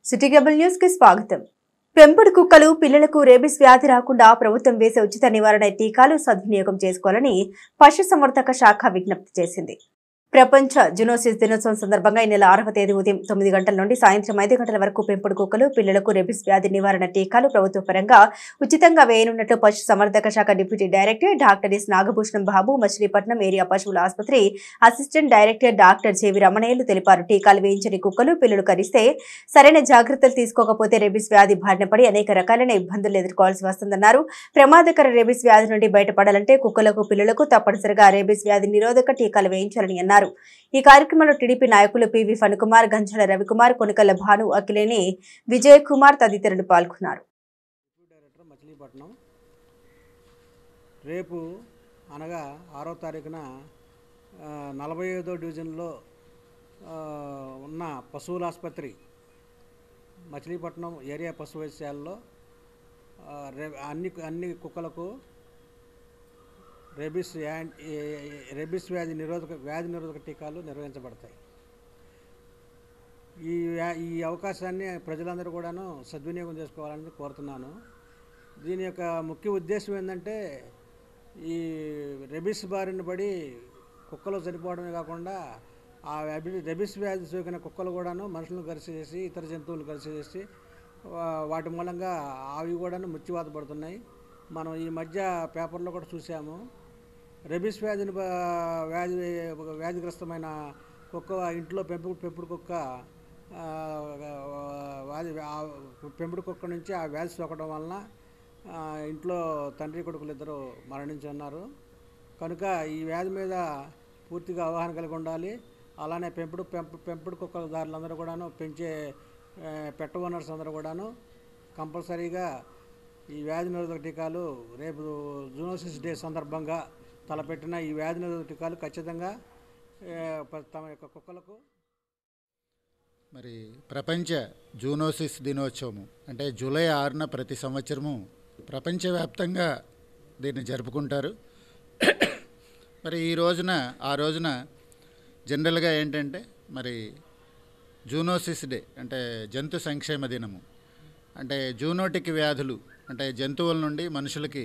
City cable news కి స్వాగతం పెంపుడు కుక్కలు పిల్లలకు రేబిస్ వ్యాధి రాకుండా ప్రభుత్వం వేసే ఉచిత నివారణ టీకాలు సద్వినియోగం చేసుకోవాలని పశుసంవర్ధక శాఖ విజ్ఞప్తి చేసింది ప్రపంచ జునోసిస్ దినోత్సవం సందర్భంగా ఈ నెల ఆరవ తేదీ ఉదయం తొమ్మిది గంటల నుండి సాయంత్రం ఐదు గంటల వరకు పెంపుడు కుక్కలు పిల్లలకు రెబిస్ వ్యాధి నివారణ టీకాలు ప్రభుత్వ పరంగా ఉచితంగా వేయనున్నట్లు పశు సంవర్ధక శాఖ deputy director doctor S Nagabhushanam Babu Machilipatnam area పశువుల ఆసుపత్రి అసిస్టెంట్ డైరెక్టర్ డాక్టర్ జేవి రమణయ్యలు తెలిపారు టీకాలు వేయించని కుక్కలు పిల్లలు కరిస్తే సరైన జాగ్రత్తలు తీసుకోకపోతే రెబిస్ వ్యాధి బారిన పడి అనేక రకాలైన ఇబ్బందులు ఎదుర్కోవాల్సి వస్తుందన్నారు ప్రమాదకర రెబిస్ వ్యాధి నుండి బయటపడాలంటే కుక్కలకు పిల్లలకు తప్పనిసరిగా రేబిస్ వ్యాధి నిరోధక టీకాలు వేయించాలని అన్నారు ఈ కార్యక్రమంలో టీడీపీ నాయకులు పివి ఫణికుమార్ గంజాల రవికుమార్ కొనకల్ల భాను అఖిలేని విజయ్ కుమార్ తదితరులు పాల్గొన్నారు డిప్యూటీ డైరెక్టర్ మచిలీపట్నం రేపు అనగా ఆరో తారీఖున ఆ, నలభై ఐదో డివిజన్లో ఆ, ఉన్న పశువుల ఆసుపత్రి మచిలీపట్నం ఏరియా పశు వైద్యశాలలో ఆ, రే- అన్ని అన్ని కుక్కలకు రెబిస్ యాన్- ఏ- ఏ- రెబిస్ వ్యాధి నిరోధక వ్యాధి నిరోధక టీకాలు నిర్వహించబడతాయి ఈ వ్యా- ఈ అవకాశాన్ని ప్రజలందరూ కూడాను సద్వినియోగం చేసుకోవాలని కోరుతున్నాను దీని యొక్క ముఖ్య ఉద్దేశం ఏంటంటే ఈ రెబిస్ బారిన పడి కుక్కలు చనిపోవడమే కాకుండా ఆ వ్యాధి రెబిస్ వ్యాధి సోకిన కుక్కలు కూడాను మనుషులను కలిసి చేసి ఇతర జంతువులు కలిసి చేసి వా- వాటి మూలంగా అవి కూడాను మృత్యువాత పడుతున్నాయి మనం ఈ మధ్య పేపర్లో కూడా చూసాము రెబిస్ వ్యాధిని బ- వ్యాధి వ్యాధిగ్రస్తమైన కుక్క ఇంట్లో పెంపుడు పెంపుడు కుక్క ఆ, వ్యాధి ఆ పెంపుడు కుక్క నుంచి ఆ వ్యాధి సోకడం వలన ఆ, ఇంట్లో తండ్రి కొడుకులు ఇద్దరు మరణించి ఉన్నారు కనుక ఈ వ్యాధి మీద పూర్తిగా అవగాహన కలిగి ఉండాలి అలానే పెంపుడు పెంపు పెంపుడు కుక్కల దారులందరూ కూడాను పెంచే ఆ, పెట్ ఓనర్స్ అందరూ కూడాను కంపల్సరీగా ఈ వ్యాధి నిరోధక టీకాలు రేపు జూనోసిస్ డే సందర్భంగా తలపెట్టిన ఈ వ్యాధి నిరోధక టీకాలు ఖచ్చితంగా ఏ, ప- తమ యొక్క కుక్కలకు మరి ప్రపంచ జూనోసిస్ దినోత్సవము అంటే జూలై ఆరున ప్రతి సంవత్సరము ప్రపంచవ్యాప్తంగా దీన్ని జరుపుకుంటారు మరి ఈ రోజున ఆ రోజున జనరల్గా ఏంటంటే మరి జూనోసిస్ డే అంటే జంతు సంక్షేమ దినము అంటే జూనోటిక్ వ్యాధులు అంటే జంతువుల నుండి మనుషులకి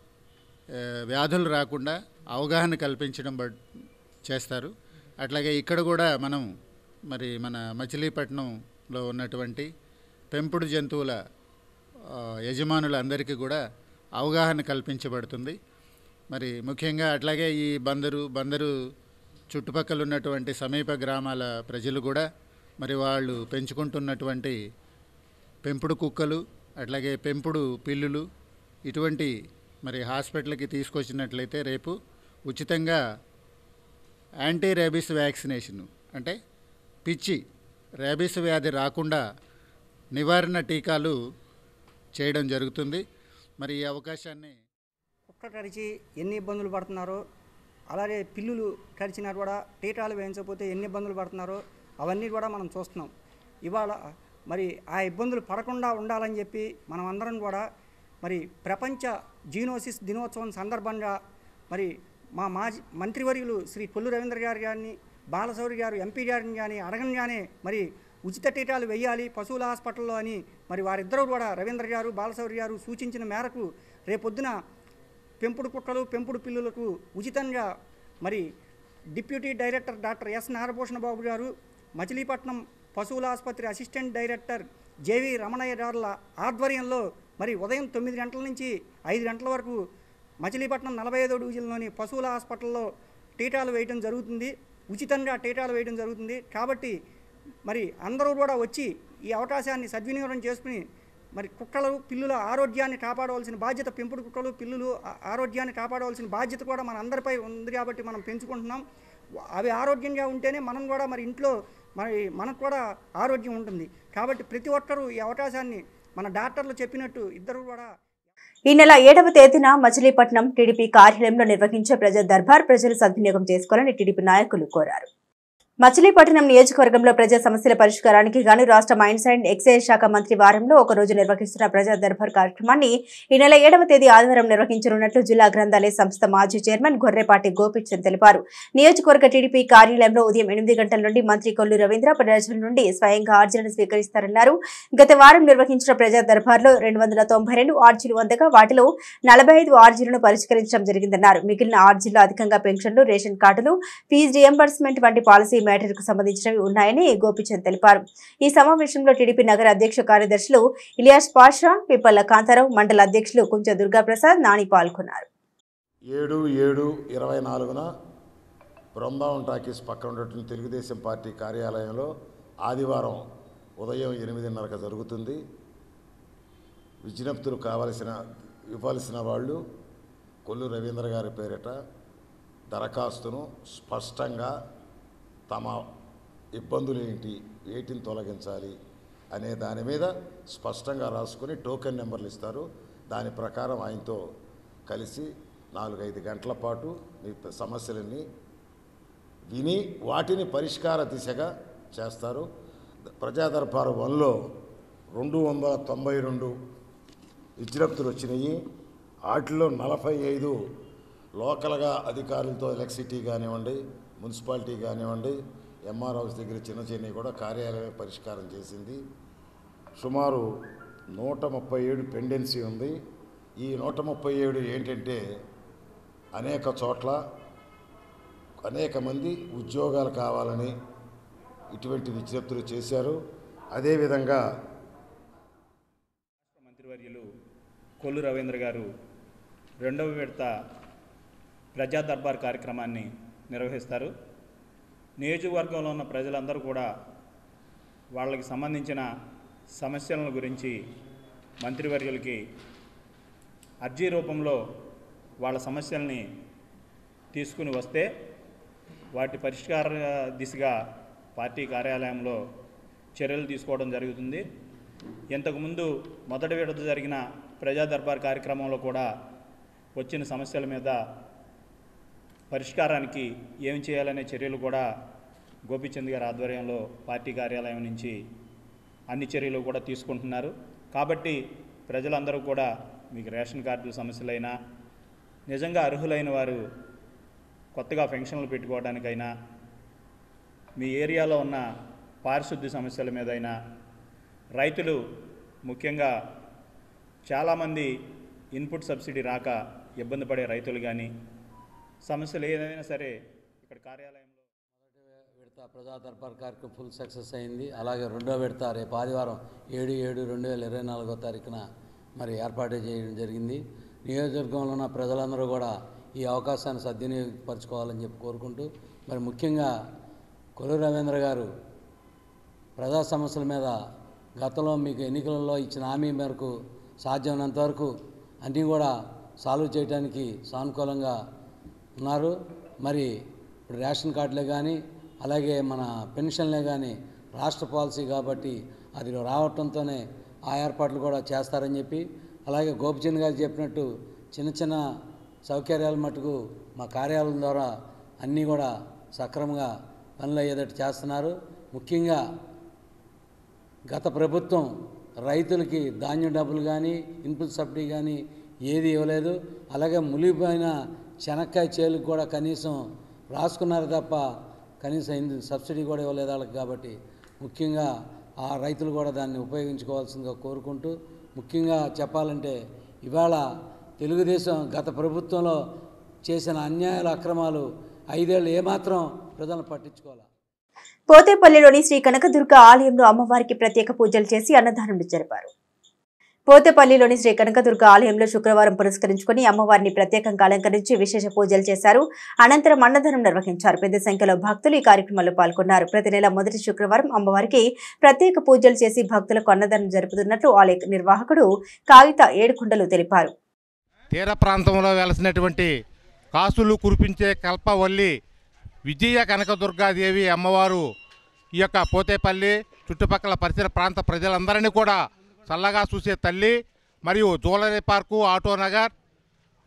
ఆ, వ్యాధులు రాకుండా అవగాహన కల్పించడం బట్ చేస్తారు అట్లాగే ఇక్కడ కూడా మనం మరి మన మచిలీపట్నంలో ఉన్నటువంటి పెంపుడు జంతువుల ఆ, యజమానులందరికీ కూడా అవగాహన కల్పించబడుతుంది మరి ముఖ్యంగా అట్లాగే ఈ బందరు బందరు చుట్టుపక్కల ఉన్నటువంటి సమీప గ్రామాల ప్రజలు కూడా మరి వాళ్ళు పెంచుకుంటున్నటువంటి పెంపుడు కుక్కలు అట్లాగే పెంపుడు పిల్లులు ఇటువంటి మరి హాస్పిటల్కి తీసుకొచ్చినట్లయితే రేపు ఉచితంగా యాంటీ రేబీస్ వ్యాక్సినేషన్ అంటే పిచ్చి రేబీస్ వ్యాధి రాకుండా నివారణ టీకాలు చేయడం జరుగుతుంది మరి ఈ అవకాశాన్ని కుక్క కరిచి ఎన్ని ఇబ్బందులు పడుతున్నారో అలాగే పిల్లులు కరిచినా కూడా టీటాలు వేయించకపోతే ఎన్ని ఇబ్బందులు పడుతున్నారో అవన్నీ కూడా మనం చూస్తున్నాం ఇవాళ మరి ఆ ఇబ్బందులు పడకుండా ఉండాలని చెప్పి మనం అందరం కూడా మరి ప్రపంచ జీనోసిస్ దినోత్సవం సందర్భంగా మరి మా మాజీ మంత్రివర్యులు శ్రీ కొల్లు రవీంద్ర గారు గారిని బాలశౌరి గారు ఎంపీ గారిని కానీ అడగంగానే మరి ఉచిత టీకాలు వేయాలి పశువుల హాస్పిటల్లో అని మరి వారిద్దరూ కూడా రవీంద్ర గారు బాలశౌరి గారు సూచించిన మేరకు రేపొద్దున పెంపుడు కుక్కలు పెంపుడు పిల్లులకు ఉచితంగా మరి deputy director doctor S Narabhushana Babu గారు మచిలీపట్నం పశువుల ఆసుపత్రి అసిస్టెంట్ డైరెక్టర్ జేవి రమణయ్య గారుల ఆధ్వర్యంలో మరి ఉదయం తొమ్మిది గంటల నుంచి ఐదు గంటల వరకు మచిలీపట్నం నలభై ఐదో డివిజన్లోని పశువుల హాస్పిటల్లో టీటాలు వేయడం జరుగుతుంది ఉచితంగా టీటాలు వేయడం జరుగుతుంది కాబట్టి మరి అందరూ కూడా వచ్చి ఈ అవకాశాన్ని సద్వినియోగం చేసుకుని మరి కుక్కలు పిల్లుల ఆరోగ్యాన్ని కాపాడవలసిన బాధ్యత పెంపుడు కుక్కలు పిల్లులు ఆ- ఆరోగ్యాన్ని కాపాడవలసిన బాధ్యత కూడా మన అందరిపై ఉంది కాబట్టి మనం పెంచుకుంటున్నాం వ- అవి ఆరోగ్యంగా ఉంటేనే మనం కూడా మరి ఇంట్లో మరి మనకు కూడా ఆరోగ్యం ఉంటుంది కాబట్టి ప్రతి ఒక్కరూ ఈ అవకాశాన్ని మన డాక్టర్లు చెప్పినట్టు ఇద్దరు కూడా ఈ నెల ఏడవ తేదీన మచిలీపట్నం టీడీపీ కార్యాలయంలో నిర్వహించే ప్రజా దర్బార్ ప్రజలు సద్వినియోగం చేసుకోవాలని టీడీపీ నాయకులు కోరారు మచిలీపట్నం నియోజకవర్గంలో ప్రజా సమస్యల పరిష్కారానికి గాను రాష్ట్ర మైన్స్ అండ్ ఎక్సైజ్ శాఖ మంత్రి వారంలో ఒక రోజు నిర్వహిస్తున్న ప్రజా దర్బార్ కార్యక్రమాన్ని ఈ నెల ఏడవ తేదీ ఆదివారం నిర్వహించనున్నట్లు జిల్లా గ్రంథాలయ సంస్థ మాజీ చైర్మన్ గొర్రెపాటి గోపిచంద్ తెలిపారు నియోజకవర్గ టీడీపీ కార్యాలయంలో ఉదయం ఎనిమిది గంటల నుండి మంత్రి కొల్లు రవీంద్ర ప్రజల నుండి స్వయంగా ఆర్జీలను స్వీకరిస్తారన్నారు గత వారం నిర్వహించిన ప్రజా దర్బార్లో రెండు వందల తొంభై రెండు ఆర్జీలు అందగా వాటిలో నలభై ఐదు ఆర్జీలను పరిష్కరించడం జరిగిందన్నారు మిగిలిన ఆర్జీల్లో అధికంగా పెన్షన్లు రేషన్ కార్డులు ఫీజు రియంబర్స్మెంట్ వంటి పాలసీ మ్యాటర్కు సంబంధించినవి ఉన్నాయని గోపిచంద్ తెలిపారు ఈ సమావేశంలో టీడీపీ నగర అధ్యక్ష కార్యదర్శులు ఇలియాస్ పాషా పిప్పల్ల కాంతారావు మండల అధ్యక్షులు కుంచ దుర్గాప్రసాద్ నాని పాల్గొన్నారు ఏడు ఏడు ఇరవై నాలుగున బృందావన్ టాకీస్ పక్కన ఉన్నటువంటి తెలుగుదేశం పార్టీ కార్యాలయంలో ఆదివారం ఉదయం ఎనిమిదిన్నరకు జరుగుతుంది విజ్ఞప్తులు కావలసిన ఇవ్వాల్సిన వాళ్ళు కొల్లు రవీంద్ర గారి పేరిట దరఖాస్తును స్పష్టంగా తమ ఇబ్బందులు ఏంటి వేటిని తొలగించాలి అనే దాని మీద స్పష్టంగా రాసుకొని టోకెన్ నెంబర్లు ఇస్తారు దాని ప్రకారం ఆయనతో కలిసి నాలుగైదు గంటల పాటు మీ సమస్యలన్నీ విని వాటిని పరిష్కార దిశగా చేస్తారు ప్రజా దర్బారు వన్లో రెండు వందల తొంభై రెండు విజ్ఞప్తులు వచ్చినాయి వాటిలో నలభై ఐదు లోకల్గా అధికారులతో ఎలక్ట్రిసిటీ కానివ్వండి మున్సిపాలిటీ కానివ్వండి ఎంఆర్ హౌస్ దగ్గర చిన్న చిన్నవి కూడా కార్యాలయమే పరిష్కారం చేసింది సుమారు నూట ముప్పై ఏడు పెండెన్సీ ఉంది ఈ నూట ముప్పై ఏడు ఏంటంటే అనేక చోట్ల అనేక మంది ఉద్యోగాలు కావాలని ఇటువంటి విజ్ఞప్తులు చేశారు అదేవిధంగా మంత్రివర్యులు కొల్లు రవీంద్ర గారు రెండవ విడత ప్రజా దర్బార్ కార్యక్రమాన్ని నిర్వహిస్తారు నియోజకవర్గంలో ఉన్న ప్రజలందరూ కూడా వాళ్ళకి సంబంధించిన సమస్యల గురించి మంత్రివర్యులకి అర్జీ రూపంలో వాళ్ళ సమస్యల్ని తీసుకుని వస్తే వాటి పరిష్కార దిశగా పార్టీ కార్యాలయంలో చర్యలు తీసుకోవడం జరుగుతుంది ఇంతకుముందు మొదటి విడత జరిగిన ప్రజా దర్బార్ కార్యక్రమంలో కూడా వచ్చిన సమస్యల మీద పరిష్కారానికి ఏం చేయాలనే చర్యలు కూడా గోపిచంద్ గారి ఆధ్వర్యంలో పార్టీ కార్యాలయం నుంచి అన్ని చర్యలు కూడా తీసుకుంటున్నారు కాబట్టి ప్రజలందరూ కూడా మీకు రేషన్ కార్డుల సమస్యలైనా నిజంగా అర్హులైన వారు కొత్తగా పెన్షన్లు పెట్టుకోవడానికైనా మీ ఏరియాలో ఉన్న పారిశుద్ధ్య సమస్యల మీదైనా రైతులు ముఖ్యంగా చాలామంది ఇన్పుట్ సబ్సిడీ రాక ఇబ్బంది పడే రైతులు కానీ సమస్యలు ఏదైనా సరే ఇక్కడ కార్యాలయంలో విడత ప్రజా దర్బార్ కార్యక్రమం ఫుల్ సక్సెస్ అయింది అలాగే రెండో విడత రేపు ఆదివారం ఏడు ఏడు రెండు వేల ఇరవై నాలుగో తారీఖున మరి ఏర్పాటు చేయడం జరిగింది నియోజకవర్గంలో ఉన్న ప్రజలందరూ కూడా ఈ అవకాశాన్ని సద్వినియోగపరచుకోవాలని చెప్పి కోరుకుంటూ మరి ముఖ్యంగా కొల్లు రవీంద్ర గారు ప్రజా సమస్యల మీద గతంలో మీకు ఎన్నికలలో ఇచ్చిన హామీ మేరకు సాధ్యమైనంత వరకు అన్నీ కూడా సాల్వ్ చేయడానికి సానుకూలంగా ఉన్నారు మరి ఇప్పుడు రేషన్ కార్డులే కానీ అలాగే మన పెన్షన్లే కానీ రాష్ట్ర పాలసీ కాబట్టి అది రావటంతోనే ఆ ఏర్పాట్లు కూడా చేస్తారని చెప్పి అలాగే గోపిచంద్ గారు చెప్పినట్టు చిన్న చిన్న సౌకర్యాల మటుకు మా కార్యాలయం ద్వారా అన్నీ కూడా సక్రమంగా పనులు అయ్యేటట్టు చేస్తున్నారు ముఖ్యంగా గత ప్రభుత్వం రైతులకి ధాన్యం డబ్బులు కానీ ఇన్పుట్ సబ్సిడీ కానీ ఏది ఇవ్వలేదు అలాగే మునిగిపోయిన శనక్కాయ చేలకు కూడా కనీసం రాసుకున్నారు తప్ప కనీసం ఇన్ సబ్సిడీ కూడా ఇవ్వలేదు వాళ్ళకి కాబట్టి ముఖ్యంగా ఆ రైతులు కూడా దాన్ని ఉపయోగించుకోవాల్సిందిగా కోరుకుంటూ ముఖ్యంగా చెప్పాలంటే ఇవాళ తెలుగుదేశం గత ప్రభుత్వంలో చేసిన అన్యాయాల అక్రమాలు ఐదేళ్ళు ఏమాత్రం ప్రజలను పట్టించుకోవాలి పోతేపల్లిలోని శ్రీ కనకదుర్గ ఆలయంలో అమ్మవారికి ప్రత్యేక పూజలు చేసి అన్నదానం జరిపారు పోతేపల్లిలోని శ్రీ కనకదుర్గ ఆలయంలో శుక్రవారం పురస్కరించుకుని అమ్మవారిని ప్రత్యేకంగా అలంకరించి విశేష పూజలు చేశారు అనంతరం అన్నదానం నిర్వహించారు పెద్ద సంఖ్యలో భక్తులు ఈ కార్యక్రమంలో పాల్గొన్నారు ప్రతి నెల మొదటి శుక్రవారం అమ్మవారికి ప్రత్యేక పూజలు చేసి భక్తులకు అన్నదానం జరుపుతున్నట్లు ఆలయ నిర్వాహకుడు కాగిత ఏడుకొండలు తెలిపారు తీర ప్రాంతంలో వెలసినటువంటి కాసులు కురిపించే కల్పవల్లి విజయ కనకదుర్గాదేవి అమ్మవారు ఈ యొక్క పోతేపల్లి చుట్టుపక్కల పరిసర ప్రాంత ప్రజలందరినీ కూడా చల్లగా చూసే తల్లి మరియు జ్యువెలరీ పార్కు ఆటో నగర్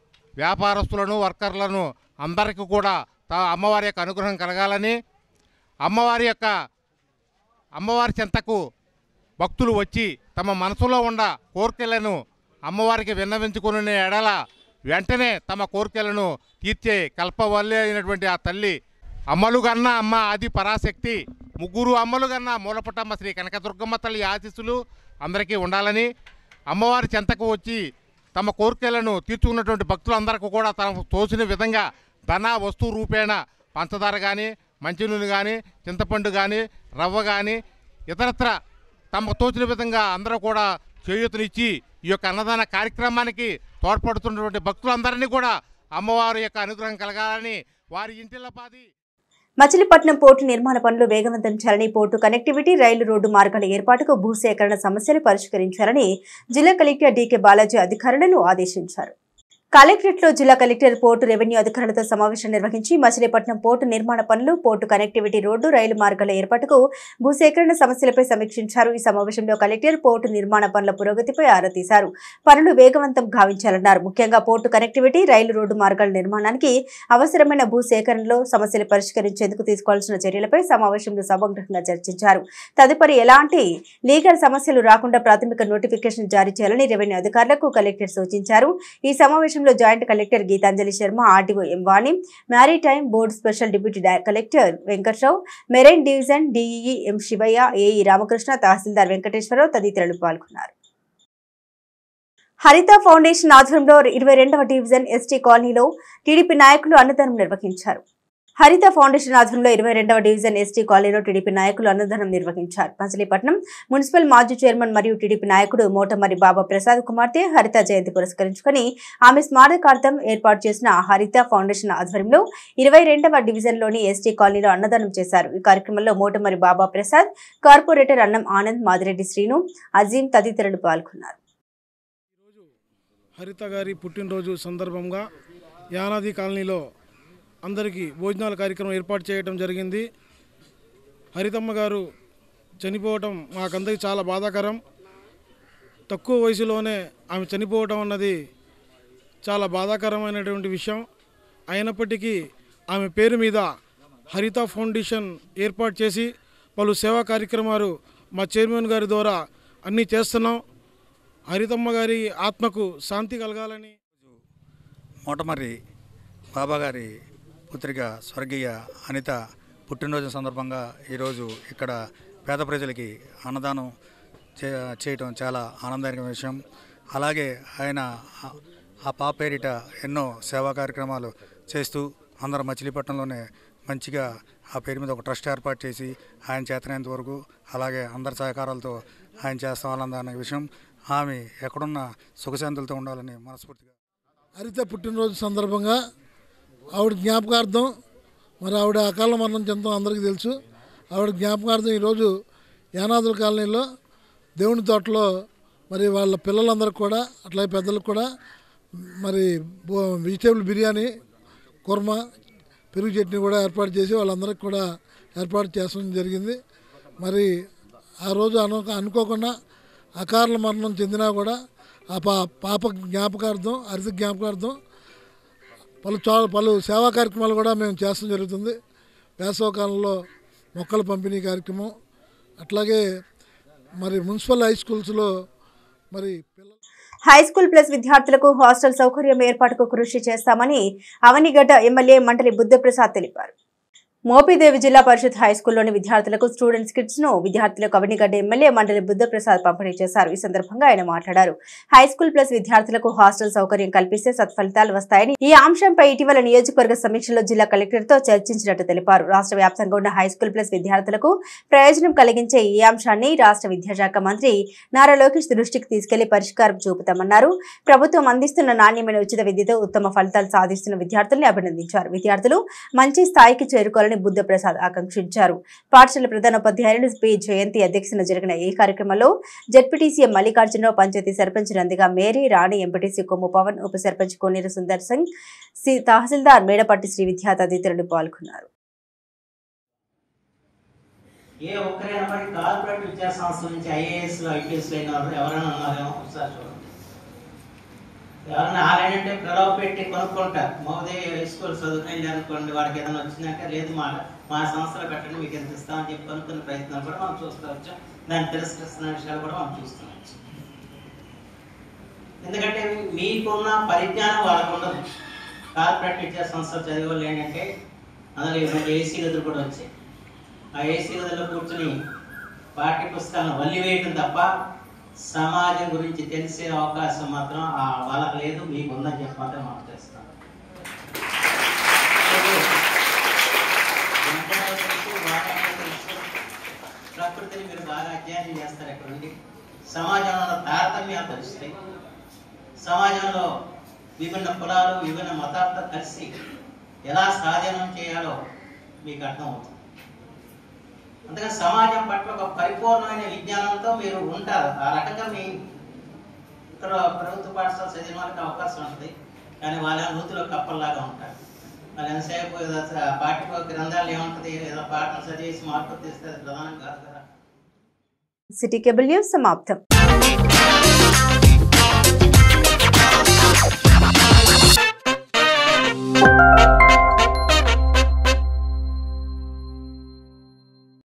వ్యాపారస్తులను వర్కర్లను అందరికీ కూడా తా అమ్మవారి యొక్క అనుగ్రహం కలగాలని అమ్మవారి యొక్క అమ్మవారి చెంతకు భక్తులు వచ్చి తమ మనసులో ఉన్న కోరికలను అమ్మవారికి విన్నవించుకునే ఎడల వెంటనే తమ కోరికలను తీర్చే కల్పవల్లి అయినటువంటి ఆ తల్లి అమ్మలు గన్న అమ్మ ఆది పరాశక్తి ముగ్గురు అమ్మలు గన్న మూలపుటమ్మ శ్రీ కనకదుర్గమ్మ తల్లి ఆశీస్సులు అందరికీ ఉండాలని అమ్మవారి చెంతకు వచ్చి తమ కోరికలను తీర్చుకున్నటువంటి భక్తులందరికీ కూడా తనకు తోచిన విధంగా ధన వస్తు రూపేణ పంచదార కానీ మంచినూనె కానీ చింతపండు కానీ రవ్వ కానీ ఇతరత్ర తమకు తోచిన విధంగా అందరూ కూడా చేయూతనిచ్చి ఈ యొక్క అన్నదాన కార్యక్రమానికి తోడ్పడుతున్నటువంటి భక్తులందరినీ కూడా అమ్మవారి యొక్క అనుగ్రహం కలగాలని వారి ఇంటిలో పాది మచిలీపట్నం పోర్టు నిర్మాణ పనులు వేగవంతం చేయాలని పోర్టు కనెక్టివిటీ రైలు రోడ్డు మార్గాల ఏర్పాటుకు భూసేకరణ సమస్యలు పరిష్కరించాలని జిల్లా కలెక్టర్ డీకే బాలాజీ అధికారులను ఆదేశించారు కలెక్టరేట్ లో జిల్లా కలెక్టర్ పోర్టు రెవెన్యూ అధికారులతో సమావేశం నిర్వహించి మచిలీపట్నం పోర్టు నిర్మాణ పనులు పోర్టు కనెక్టివిటీ రోడ్డు రైలు మార్గాల ఏర్పాటుకు భూసేకరణ సమస్యలపై సమీక్షించారు ఈ సమావేశంలో కలెక్టర్ పోర్టు నిర్మాణ పనుల పురోగతిపై ఆరా తీశారు పనులు వేగవంతం గావించాలన్నారు ముఖ్యంగా పోర్టు కనెక్టివిటీ రైలు రోడ్డు మార్గాల నిర్మాణానికి అవసరమైన భూ సేకరణలో సమస్యలు పరిష్కరించేందుకు తీసుకోవాల్సిన చర్యలపై సమావేశంలో సమగ్రంగా చర్చించారు తదుపరి ఎలాంటి లీగల్ సమస్యలు రాకుండా ప్రాథమిక నోటిఫికేషన్ జారీ చేయాలని రెవెన్యూ అధికారులకు కలెక్టర్ సూచించారు ఈ సమావేశంలో joint collector Geetanjali Sharma RTO M Vani maritime board special deputy డై- collector Venkatrao marine division DEE M Sivaiah AE Ramakrishna tahsildar Venkateswararao తదితరులు పాల్గొన్నారు హరిత ఫౌండేషన్ ఆధ్వర్యంలో ఇరవై రెండవ డివిజన్ ఎస్టీ కాలనీలో టీడీపీ నాయకులు అన్నదానం నిర్వహించారు హరిత ఫౌండేషన్ ఆధ్వర్యంలో ఇరవై రెండవ డివిజన్ ఎస్టీ కాలనీలో టీడీపీ నాయకులు అన్నదానం నిర్వహించారు మచిలీపట్నం మున్సిపల్ మాజీ చైర్మన్ మరియు టీడీపీ నాయకుడు మోటమరి బాబా ప్రసాద్ కుమార్తె హరిత జయంతి పురస్కరించుకొని ఆమె స్మారకార్థం ఏర్పాటు చేసిన హరిత ఫౌండేషన్ ఆధ్వర్యంలో ఇరవై రెండవ డివిజన్లోని ఎస్టీ కాలనీలో అన్నదానం చేశారు ఈ కార్యక్రమంలో మోటమరి బాబా ప్రసాద్ కార్పొరేటర్ అన్నం ఆనంద్ మాదిరెడ్డి శ్రీను అజీం తదితరులు పాల్గొన్నారు హరిత గారి పుట్టినరోజు సందర్భంగా యానాది కాలనీలో అందరికీ భోజనాల కార్యక్రమం ఏర్పాటు చేయడం జరిగింది హరితమ్మ గారు చనిపోవటం మాకందరికి చాలా బాధాకరం తక్కువ వయసులోనే ఆమె చనిపోవటం అన్నది చాలా బాధాకరమైనటువంటి విషయం అయినప్పటికీ ఆమె పేరు మీద హరిత ఫౌండేషన్ ఏర్పాటు చేసి పలు సేవా కార్యక్రమాలు మా చైర్మన్ గారి ద్వారా అన్నీ చేస్తున్నాం హరితమ్మ గారి ఆత్మకు శాంతి కలగాలని మోటమర్రి బాబా గారి పుత్రిక స్వర్గీయ అనిత పుట్టినరోజు సందర్భంగా ఈరోజు ఇక్కడ పేద ప్రజలకి అన్నదానం చే చేయటం చాలా ఆనందకరమైన విషయం అలాగే ఆయన ఆ- ఆ పాప పేరిట ఎన్నో సేవా కార్యక్రమాలు చేస్తూ అందరూ మచిలీపట్నంలోనే మంచిగా ఆ పేరు మీద ఒక ట్రస్ట్ ఏర్పాటు చేసి ఆయన చేతనైనంత వరకు అలాగే అందరి సహకారాలతో ఆయన చేస్తామన్న విషయం ఆమె ఎక్కడున్న సుఖశాంతులతో ఉండాలని మనస్ఫూర్తిగా హరిత పుట్టినరోజు సందర్భంగా ఆవిడ జ్ఞాపకార్థం మరి ఆవిడ అకాల మరణం చెందడం అందరికీ తెలుసు ఆవిడ జ్ఞాపకార్థం ఈరోజు యానాదుల కాలనీలో దేవుని తోటలో మరి వాళ్ళ పిల్లలందరికీ కూడా అట్లాగే పెద్దలకు కూడా మరి బో- వెజిటేబుల్ బిర్యానీ కుర్మా పెరుగు చట్నీ కూడా ఏర్పాటు చేసి వాళ్ళందరికీ కూడా ఏర్పాటు చేసడం జరిగింది మరి ఆ రోజు అను అనుకోకుండా అకాల మరణం చెందినా కూడా ఆ పా పాప జ్ఞాపకార్థం హరిత జ్ఞాపకార్థం పలు చో పలు సేవా కార్యక్రమాలు కూడా మేము చేస్తడం జరుగుతుంది వేసవకాలంలో మొక్కల పంపిణీ కార్యక్రమం అట్లాగే మరి మున్సిపల్ హై స్కూల్స్లో మరి పిల్లలు హై స్కూల్ ప్లస్ విద్యార్థులకు హాస్టల్ సౌకర్యం ఏర్పాటుకు కృషి చేస్తామని అవనిగడ్డ ఎమ్మెల్యే మంటలి బుద్ధప్రసాద్ తెలిపారు మోపిదేవి జిల్లా పరిషత్ హై స్కూల్లోని విద్యార్థులకు స్టూడెంట్స్ కిట్స్ ను విద్యార్థులకు అవనిగడ్డ ఎమ్మెల్యే మండలి బుద్ధప్రసాద్ పంపిణీ చేశారు ఈ సందర్భంగా ఆయన మాట్లాడారు హై స్కూల్ ప్లస్ విద్యార్థులకు హాస్టల్ సౌకర్యం కల్పిస్తే సత్ఫలితాలు వస్తాయని ఈ అంశంపై ఇటీవల నియోజకవర్గ సమీక్షలో జిల్లా కలెక్టర్ తో చర్చించినట్టు తెలిపారు రాష్ట్ర వ్యాప్తంగా ఉన్న హై స్కూల్ ప్లస్ విద్యార్థులకు ప్రయోజనం కలిగించే ఈ అంశాన్ని రాష్ట్ర విద్యాశాఖ మంత్రి నారా లోకేష్ దృష్టికి తీసుకెళ్లి పరిష్కారం చూపుతామన్నారు ప్రభుత్వం అందిస్తున్న నాణ్యమైన ఉచిత విద్యతో ఉత్తమ ఫలితాలు సాధిస్తున్న విద్యార్థుల్ని అభినందించారు విద్యార్థులు మంచి స్థాయికి చేరుకోవాలని బుద్ధప్రసాద్ ఆకాంక్షించారు పాఠశాల ప్రధానోపాధ్యాయులు పి జయంతి అధ్యక్షతన జరిగిన ఈ కార్యక్రమంలో ZPTC Mallikarjunarao panchayat sarpanch Nandiga Mary Rani MPTC Kommu Pavan ఉప సర్పంచ్ కోనేరు సుందర్ సింగ్ సి తహసీల్దార్ మేడపట్టి శ్రీ విద్యా తదితరులు పాల్గొన్నారు ఏ ఒక్కరైనా మరి కార్పొరేట్ విద్యా సంస్థల నుంచి ఐఏఎస్ ఐపీఎస్ అయిన వాళ్ళు ఎవరైనా ఉన్నారేమో ఒకసారి చూడండి ఎవరైనా ఆలయంటే ప్రలోభ పెట్టి కొనుక్కుంటారు మోదీ స్కూల్ చదువుకోండి అనుకోండి వాడికి ఏదైనా వచ్చిందంటే లేదు మా మా సంస్థలో పెట్టండి మీకు ఎంత ఇస్తామని చెప్పి కొనుక్కునే ప్రయత్నాలు కూడా మనం చూస్తూ వచ్చాం దాన్ని తిరస్కరిస్తున్న విషయాలు కూడా మనం చూస్తూ వచ్చాం ఎందుకంటే మీకున్న పరిజ్ఞానం వాళ్ళకు ఉండదు కార్పొరేట్ విద్యా సంస్థలు చదివే వాళ్ళు ఏంటంటే అందులో ఈ మధ్య ఏసీ గదులు కూడా వచ్చాయి ఆ ఏసీ గదుల్లో కూర్చుని పాఠ్య పుస్తకాలను వల్లివేయటం తప్ప సమాజం గురించి తెలిసే అవకాశం మాత్రం ఆ వాళ్ళకి లేదు మీకు ఉందని చెప్పి మాత్రం మనం చేస్తాం ఎంతలో తెలుసు, వాళ్ళలో తెలుసు. ప్రకృతిని మీరు బాగా అధ్యయనం చేస్తారు ఇక్కడ నుండి సమాజంలో ఉన్న తారతమ్యాలు తెలుస్తాయి సమాజంలో విభిన్న కులాలు విభిన్న మతాలతో కలిసి ఎలా స్వాధీనం చేయాలో మీకు అర్థమవుతుంది అందుకని సమాజం పట్ల ఒక పరిపూర్ణమైన విజ్ఞానంతో మీరు ఉంటారు ఆ రకంగా మీ ఇక్కడ ప్రభుత్వ పాఠశాల చదివిన వాళ్ళకి అవకాశం ఉంటుంది కానీ వాళ్ళ నూతిలో కప్పల్లాగా ఉంటారు వాళ్ళు ఎంతసేపు ఏదో పాఠ్య గ్రంథాలు ఏముంటుంది ఏదో పాఠం చదివేసి మార్పు తీస్తే అది ప్రధానం కాదు కదా సిటీ కేబుల్ న్యూస్ సమాప్తం